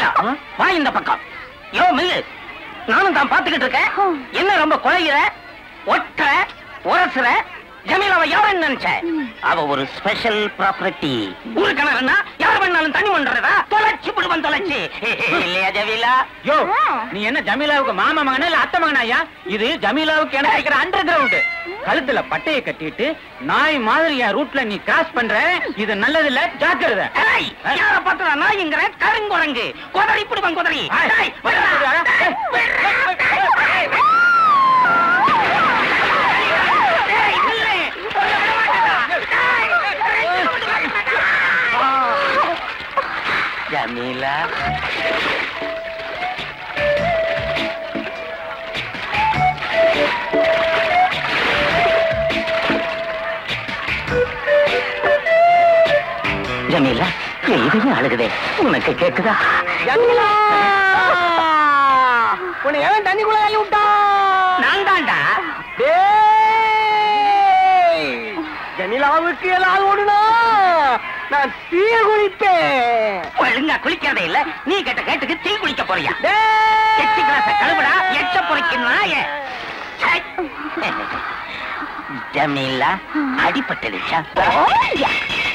ஜமீலா வா இந்த பக்கம் யோ மில்லு நானும் தான் பாத்துக்கிட்டு இருக்கேன் என்ன ரொம்ப குழையிற ஒட்டுற உரசுற ஜமீலாவை யாருன்னு நினைச்ச அவ ஒரு ஸ்பெஷல் ப்ராப்பர்ட்டி ஒரு கிணறுனா யார் வேணாலும் தண்ணி பண்றதா தொலைச்சு விடுவன் தொலைச்சு இல்லையா ஜமீலா யோ நீ என்ன ஜமீலாவுக்கு மாமா மகனா இல்ல அத்தை மகனாயா இது ஜமீலாவுக்கு எனக்கு இருக்கிற அண்டர் கிரவுண்ட் கழுத்துல பட்டைய கட்டிட்டு நாய் மாதிரி என் ரூட்ல நீ கிராஸ் பண்ற இது நல்லது இல்ல ஜாக்கிரதை ஏய், யார பார்த்தா நாய்ங்கிறேன் கருங்குரங்கு குதறி பிடிவன் குதறி ஏய், விடுறா. ஏய், ஏய், நில்லு. உன்னை விட மாட்டேன்டா. ஏய், ரெண்டு விட மாட்டேன்டா. ஜமீலா ஜமீலா என் இதயம் அழுகுதே உனக்கு கேக்குதா ஜமீலா உன்னை எவன் தண்ணிக்குள்ள தள்ளி விட்டான் நான் தான்டா ஜமீலாவுக்கு ஏதாவது ஓடுனா நான் தீ குளிப்பேன் ஒழுங்கா குளிக்கிறதே இல்ல நீ கேட்ட கேட்டுக்கு தீ குளிக்க போறியா எச்சி கிளாஸ கழுவுடா எச்ச பொறிக்கும் நாய சை. ஜமீலா அடிபட்டுடுச்சா